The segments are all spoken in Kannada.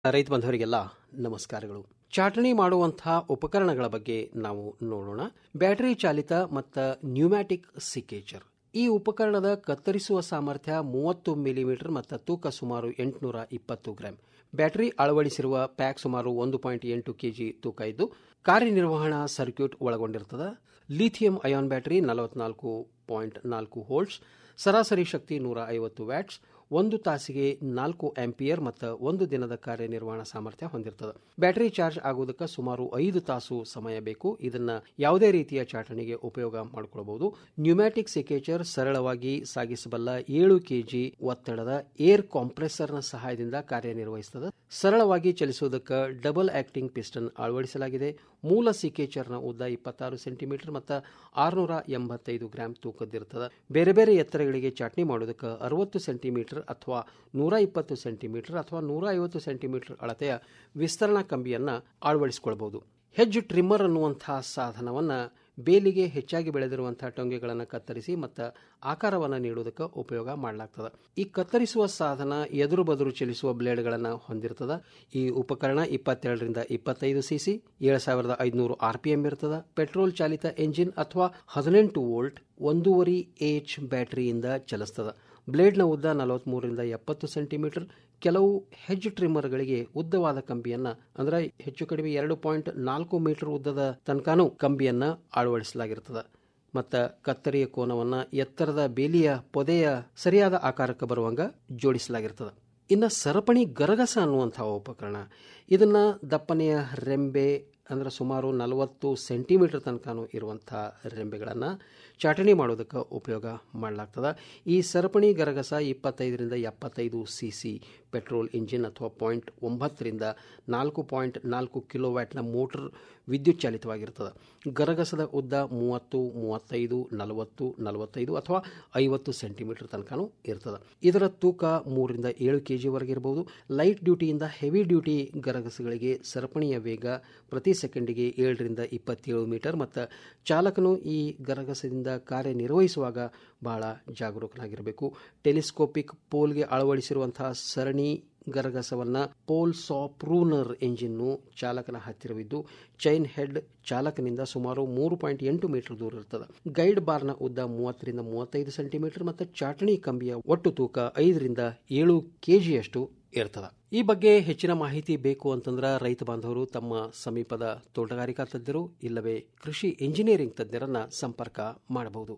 ರೈತ ಬಂಧವರಿಗೆಲ್ಲ ನಮಸ್ಕಾರಗಳು ಚಾಟಣಿ ಮಾಡುವಂತಹ ಉಪಕರಣಗಳ ಬಗ್ಗೆ ನಾವು ನೋಡೋಣ ಬ್ಯಾಟರಿ ಚಾಲಿತ ಮತ್ತು ನ್ಯೂಮ್ಯಾಟಿಕ್ ಸಿಕೇಚರ್ ಈ ಉಪಕರಣದ ಕತ್ತರಿಸುವ ಸಾಮರ್ಥ್ಯ ಮೂವತ್ತು ಮಿಲಿಮೀಟರ್ ಮತ್ತು ತೂಕ ಸುಮಾರು ಎಂಟುನೂರ ಇಪ್ಪತ್ತು ಗ್ರಾಂ ಬ್ಯಾಟರಿ ಅಳವಡಿಸಿರುವ ಪ್ಯಾಕ್ ಸುಮಾರು ಒಂದು ಪಾಯಿಂಟ್ ಎಂಟು ಕೆಜಿ ತೂಕ ಇದ್ದು ಕಾರ್ಯನಿರ್ವಹಣಾ ಸರ್ಕ್ಯೂಟ್ ಒಳಗೊಂಡಿರುತ್ತದೆ ಲಿಥಿಯಂ ಅಯಾನ್ ಬ್ಯಾಟರಿ ನಲವತ್ನಾಲ್ಕು ಪಾಯಿಂಟ್ ನಾಲ್ಕು ವೋಲ್ಟ್ಸ್ ಸರಾಸರಿ ಶಕ್ತಿ ನೂರ ಐವತ್ತು ವ್ಯಾಟ್ಸ್ ಒಂದು ತಾಸಿಗೆ ನಾಲ್ಕು ಆಂಪಿಯರ್ ಮತ್ತು ಒಂದು ದಿನದ ಕಾರ್ಯನಿರ್ವಹಣಾ ಸಾಮರ್ಥ್ಯ ಹೊಂದಿರ್ತದೆ ಬ್ಯಾಟರಿ ಚಾರ್ಜ್ ಆಗುವುದಕ್ಕೆ ಸುಮಾರು ಐದು ತಾಸು ಸಮಯ ಬೇಕು ಇದನ್ನ ಯಾವುದೇ ರೀತಿಯ ಚಾಟಣಿಗೆ ಉಪಯೋಗ ಮಾಡಿಕೊಳ್ಳಬಹುದು ನ್ಯೂಮ್ಯಾಟಿಕ್ ಸಿಕೇಚರ್ ಸರಳವಾಗಿ ಸಾಗಿಸಬಲ್ಲ ಏಳು ಕೆಜಿ ಒತ್ತಡದ ಏರ್ ಕಾಂಪ್ರೆಸರ್ನ ಸಹಾಯದಿಂದ ಕಾರ್ಯನಿರ್ವಹಿಸುತ್ತದೆ ಸರಳವಾಗಿ ಚಲಿಸುವುದಕ್ಕೆ ಡಬಲ್ ಆಕ್ಟಿಂಗ್ ಪಿಸ್ಟನ್ ಅಳವಡಿಸಲಾಗಿದೆ ಮೂಲ ಸಿಕೇಚರ್ನ ಉದ್ದ ಇಪ್ಪತ್ತಾರು ಸೆಂಟಿಮೀಟರ್ ಮತ್ತು ಆರುನೂರ ಎಂಬತ್ತೈದು ಗ್ರಾಂ ತೂಕದ್ದಿರ್ತದೆ ಬೇರೆ ಬೇರೆ ಎತ್ತರಗಳಿಗೆ ಚಾಟ್ನಿ ಮಾಡೋದಕ್ಕೆ ಅರವತ್ತು ಸೆಂಟಿಮೀಟರ್ ಅಥವಾ ನೂರ ಇಪ್ಪತ್ತು ಸೆಂಟಿಮೀಟರ್ ಅಥವಾ ನೂರ ಐವತ್ತು ಸೆಂಟಿಮೀಟರ್ ಅಳತೆಯ ವಿಸ್ತರಣಾ ಕಂಬಿಯನ್ನು ಅಳವಡಿಸಿಕೊಳ್ಬಹುದು ಹೆಜ್ಜು ಟ್ರಿಮ್ಮರ್ ಅನ್ನುವಂತಹ ಸಾಧನವನ್ನು ಬೇಲಿಗೆ ಹೆಚ್ಚಾಗಿ ಬೆಳೆದಿರುವಂತಹ ಟೊಂಗೆಗಳನ್ನು ಕತ್ತರಿಸಿ ಮತ್ತು ಆಕಾರವನ್ನು ನೀಡುವುದಕ್ಕೆ ಉಪಯೋಗ ಮಾಡಲಾಗ್ತದೆ ಈ ಕತ್ತರಿಸುವ ಸಾಧನ ಎದುರು ಬದುರು ಚಲಿಸುವ ಬ್ಲೇಡ್ಗಳನ್ನು ಹೊಂದಿರ್ತದೆ ಈ ಉಪಕರಣ ಇಪ್ಪತ್ತೆರಡರಿಂದ ಇಪ್ಪತ್ತೈದು ಸಿಸಿ ಏಳು ಸಾವಿರದ ಐದುನೂರು ಆರ್ ಪಿ ಎಂ ಇರ್ತದೆ ಪೆಟ್ರೋಲ್ ಚಾಲಿತ ಎಂಜಿನ್ ಅಥವಾ ಹದಿನೆಂಟು ವೋಲ್ಟ್ ಒಂದೂವರೆ ಎಚ್ ಬ್ಯಾಟರಿಯಿಂದ ಚಲಿಸ್ತದೆ ಬ್ಲೇಡ್ನ ಉದ್ದ ನಲವತ್ಮೂರರಿಂದ ಎಪ್ಪತ್ತು ಸೆಂಟಿಮೀಟರ್ ಕೆಲವು ಹೆಜ್ ಟ್ರಿಮ್ಮರ್ಗಳಿಗೆ ಉದ್ದವಾದ ಕಂಬಿಯನ್ನು ಅಂದರೆ ಹೆಚ್ಚು ಕಡಿಮೆ ಎರಡು ಪಾಯಿಂಟ್ ನಾಲ್ಕು ಮೀಟರ್ ಉದ್ದದ ತನಕನೂ ಕಂಬಿಯನ್ನು ಅಳವಡಿಸಲಾಗಿರ್ತದೆ ಮತ್ತು ಕತ್ತರಿಯ ಕೋನವನ್ನು ಎತ್ತರದ ಬೇಲಿಯ ಪೊದೆಯ ಸರಿಯಾದ ಆಕಾರಕ್ಕೆ ಬರುವಂಗ ಜೋಡಿಸಲಾಗಿರ್ತದೆ ಇನ್ನು ಸರಪಣಿ ಗರಗಸ ಅನ್ನುವಂತಹ ಉಪಕರಣ ಇದನ್ನ ದಪ್ಪನೆಯ ರೆಂಬೆ ಅಂದ್ರೆ ಸುಮಾರು ನಲವತ್ತು ಸೆಂಟಿಮೀಟರ್ ತನಕನೂ ಇರುವಂಥ ರೆಂಬೆಗಳನ್ನು ಚಾಟಣಿ ಮಾಡೋದಕ್ಕೆ ಉಪಯೋಗ ಮಾಡಲಾಗ್ತದೆ ಈ ಸರಪಣಿ ಗರಗಸ ಇಪ್ಪತ್ತೈದರಿಂದ ಎಪ್ಪತ್ತೈದು ಸಿ ಸಿ ಪೆಟ್ರೋಲ್ ಇಂಜಿನ್ ಅಥವಾ ಪಾಯಿಂಟ್ ಒಂಬತ್ತರಿಂದ ನಾಲ್ಕು ಪಾಯಿಂಟ್ ನಾಲ್ಕು ಕಿಲೋ ವ್ಯಾಟ್ನ ಮೋಟರ್ ವಿದ್ಯುತ್ ಚಾಲಿತವಾಗಿರ್ತದೆ ಗರಗಸದ ಉದ್ದ ಮೂವತ್ತು ಮೂವತ್ತೈದು ನಲವತ್ತು ನಲವತ್ತೈದು ಅಥವಾ ಐವತ್ತು ಸೆಂಟಿಮೀಟರ್ ತನಕನೂ ಇರ್ತದೆ ಇದರ ತೂಕ ಮೂರರಿಂದ ಏಳು ಕೆ ಜಿವರೆಗೆ ಇರಬಹುದು ಲೈಟ್ ಡ್ಯೂಟಿಯಿಂದ ಹೆವಿ ಡ್ಯೂಟಿ ಗರಗಸಗಳಿಗೆ ಸರಪಣಿಯ ವೇಗ ಪ್ರತಿ ಸೆಕೆಂಡಿಗೆ ಏಳರಿಂದ ಇಪ್ಪತ್ತೇಳು ಮೀಟರ್ ಮತ್ತು ಚಾಲಕನು ಈ ಗರಗಸದಿಂದ ಕಾರ್ಯನಿರ್ವಹಿಸುವಾಗ ಬಹಳ ಜಾಗರೂಕನಾಗಿರಬೇಕು ಟೆಲಿಸ್ಕೋಪಿಕ್ ಪೋಲ್ಗೆ ಅಳವಡಿಸಿರುವಂತಹ ಸರಣಿ ಗರಗಸವನ್ನು ಪೋಲ್ ಸಾಪ್ರೂನರ್ ಎಂಜಿನ್ನು ಚಾಲಕನ ಹತ್ತಿರವಿದ್ದು ಚೈನ್ ಹೆಡ್ ಚಾಲಕನಿಂದ ಸುಮಾರು ಮೂರು ಪಾಯಿಂಟ್ ಎಂಟು ಮೀಟರ್ ದೂರ ಇರ್ತದೆ ಗೈಡ್ ಬಾರ್ನ ಉದ್ದ ಮೂವತ್ತರಿಂದ ಮೂವತ್ತೈದು ಸೆಂಟಿಮೀಟರ್ ಮತ್ತು ಚಾಟಣಿ ಕಂಬಿಯ ಒಟ್ಟು ತೂಕ ಐದರಿಂದ ಏಳು ಕೆಜಿಯಷ್ಟು ಇರ್ತದೆ ಈ ಬಗ್ಗೆ ಹೆಚ್ಚಿನ ಮಾಹಿತಿ ಬೇಕು ಅಂತಂದ್ರೆ ರೈತ ಬಾಂಧವರು ತಮ್ಮ ಸಮೀಪದ ತೋಟಗಾರಿಕಾ ತಜ್ಞರು ಇಲ್ಲವೇ ಕೃಷಿ ಇಂಜಿನಿಯರಿಂಗ್ ತಜ್ಞರನ್ನ ಸಂಪರ್ಕ ಮಾಡಬಹುದು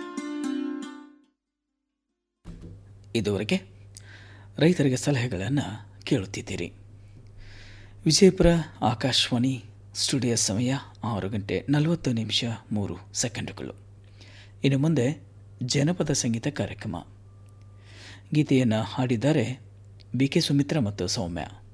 ಇದುವರೆಗೆ ರೈತರಿಗೆ ಸಲಹೆಗಳನ್ನು ಕೇಳುತ್ತಿದ್ದೀರಿ ವಿಜಯಪುರ ಆಕಾಶವಾಣಿ ಸ್ಟುಡಿಯೋ ಸಮಯ ಆರು ಗಂಟೆ ನಲವತ್ತು ನಿಮಿಷ ಮೂರು ಸೆಕೆಂಡುಗಳು ಇನ್ನು ಮುಂದೆ ಜನಪದ ಸಂಗೀತ ಕಾರ್ಯಕ್ರಮ ಗೀತೆಯನ್ನು ಹಾಡಿದ್ದಾರೆ ಬಿ ಕೆ ಸುಮಿತ್ರ ಮತ್ತು ಸೌಮ್ಯ